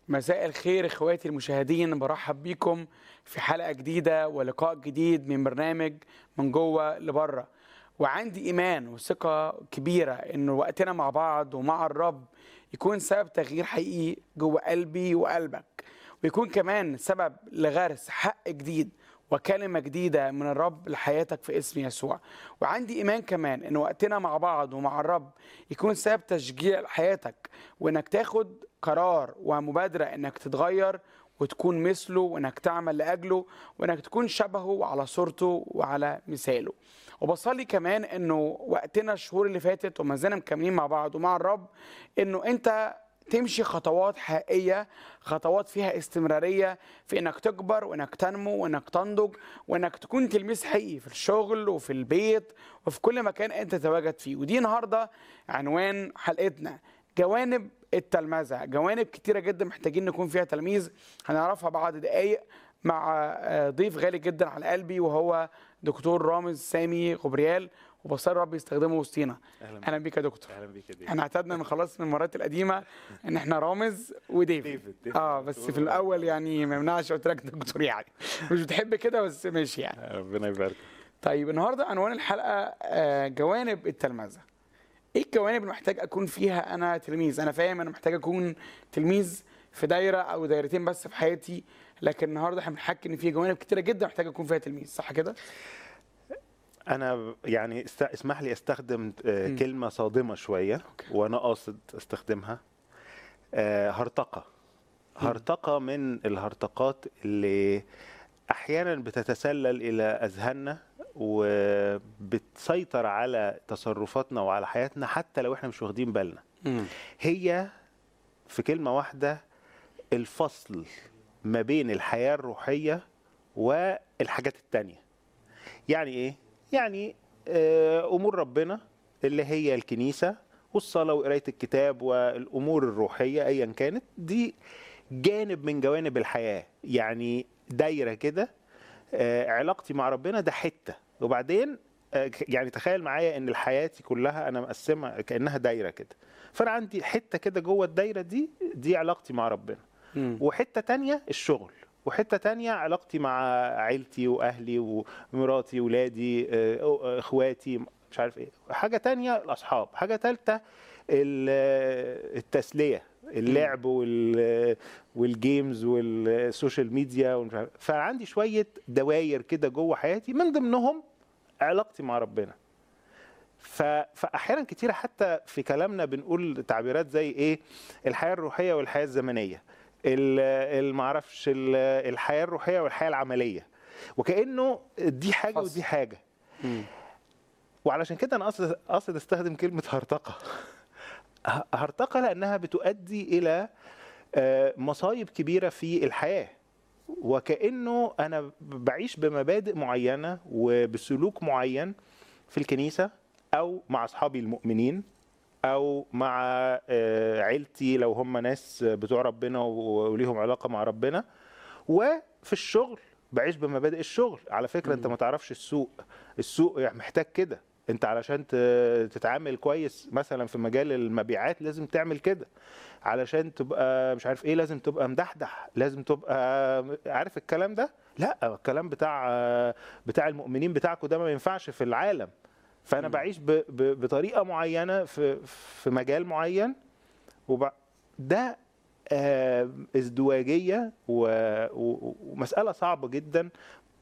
مساء الخير اخواتي المشاهدين برحب بيكم في حلقه جديده ولقاء جديد من برنامج من جوه لبره وعندي ايمان وثقه كبيره ان وقتنا مع بعض ومع الرب يكون سبب تغيير حقيقي جوه قلبي وقلبك ويكون كمان سبب لغرس حق جديد وكلمة جديدة من الرب لحياتك في اسم يسوع وعندي إيمان كمان إن وقتنا مع بعض ومع الرب يكون سبب تشجيع لحياتك وإنك تاخد قرار ومبادرة إنك تتغير وتكون مثله وإنك تعمل لأجله وإنك تكون شبهه على صورته وعلى مثاله وبصلي كمان إنه وقتنا الشهور اللي فاتت وما زلنا مكملين مع بعض ومع الرب إنه أنت تمشي خطوات حقيقية خطوات فيها استمرارية في انك تكبر وانك تنمو وانك تنضج وانك تكون تلميذ حقيقي في الشغل وفي البيت وفي كل مكان انت تتواجد فيه ودي النهاردة عنوان حلقتنا جوانب التلمذة جوانب كتيرة جدا محتاجين نكون فيها تلميذ هنعرفها بعد دقايق مع ضيف غالي جدا على قلبي وهو دكتور رامز سامي غبريال وبصير رب يستخدمه وسطينا اهلا اهلا بيك يا دكتور اهلا بيك يا ديفيد احنا اعتدنا من خلاص من المرات القديمه ان احنا رامز وديفيد ديفيد ديفيد. اه بس في الاول يعني ما يمنعش قلت لك دكتور يعني مش بتحب كده بس ماشي يعني ربنا يبارك طيب النهارده عنوان الحلقه آه، جوانب التلمذه ايه الجوانب اللي محتاج اكون فيها انا تلميذ انا فاهم انا محتاج اكون تلميذ في دايره او دايرتين بس في حياتي لكن النهارده احنا بنحكي ان في جوانب كتيره جدا محتاج اكون فيها تلميذ صح كده انا يعني است... اسمح لي استخدم آه، مم. كلمه صادمه شويه أوكي. وانا قاصد استخدمها آه، هرطقه هرطقه من الهرطقات اللي احيانا بتتسلل الى اذهاننا وبتسيطر على تصرفاتنا وعلى حياتنا حتى لو احنا مش واخدين بالنا امم هي في كلمة واحدة الفصل ما بين الحياة الروحية والحاجات التانية يعني ايه؟ يعني آه، أمور ربنا اللي هي الكنيسة والصلاة وقراية الكتاب والأمور الروحية أيا كانت دي جانب من جوانب الحياة يعني دايرة كده آه، علاقتي مع ربنا ده حتة وبعدين آه، ك- يعني تخيل معايا ان حياتي كلها انا مقسمها كانها دايره كده فانا عندي حته كده جوه الدايره دي دي علاقتي مع ربنا امم وحته تانية الشغل وحته تانية علاقتي مع عيلتي واهلي ومراتي ولادي آه، اخواتي مش عارف ايه حاجه تانية الاصحاب حاجه تالتة ال- التسليه اللعب وال والجيمز والسوشيال ميديا ومش عارف فعندي شويه دواير كده جوه حياتي من ضمنهم علاقتي مع ربنا ف... فاحيانا كتيره حتى في كلامنا بنقول تعبيرات زي ايه الحياه الروحيه والحياه الزمنيه ال- المعرفش ال- الحياه الروحيه والحياه العمليه وكانه دي حاجه فصل. ودي حاجه امم وعلشان كده انا قصد قصد استخدم كلمه هرطقه ه- هرطقه لانها بتؤدي الى آه، مصايب كبيره في الحياه وكانه انا بعيش بمبادئ معينه وبسلوك معين في الكنيسه او مع اصحابي المؤمنين او مع آه، عيلتي لو هم ناس بتوع ربنا و- وليهم علاقه مع ربنا وفي الشغل بعيش بمبادئ الشغل على فكره انت مم. ما تعرفش السوق السوق يعني محتاج كده انت علشان ت- تتعامل كويس مثلا في مجال المبيعات لازم تعمل كده علشان تبقى مش عارف ايه لازم تبقى مدحدح لازم تبقى عارف الكلام ده لا الكلام بتاع بتاع المؤمنين بتاعكم ده ما ينفعش في العالم فانا مم. بعيش ب- ب- بطريقه معينه في في مجال معين وب... ده آه، ازدواجيه و... و... ومساله صعبه جدا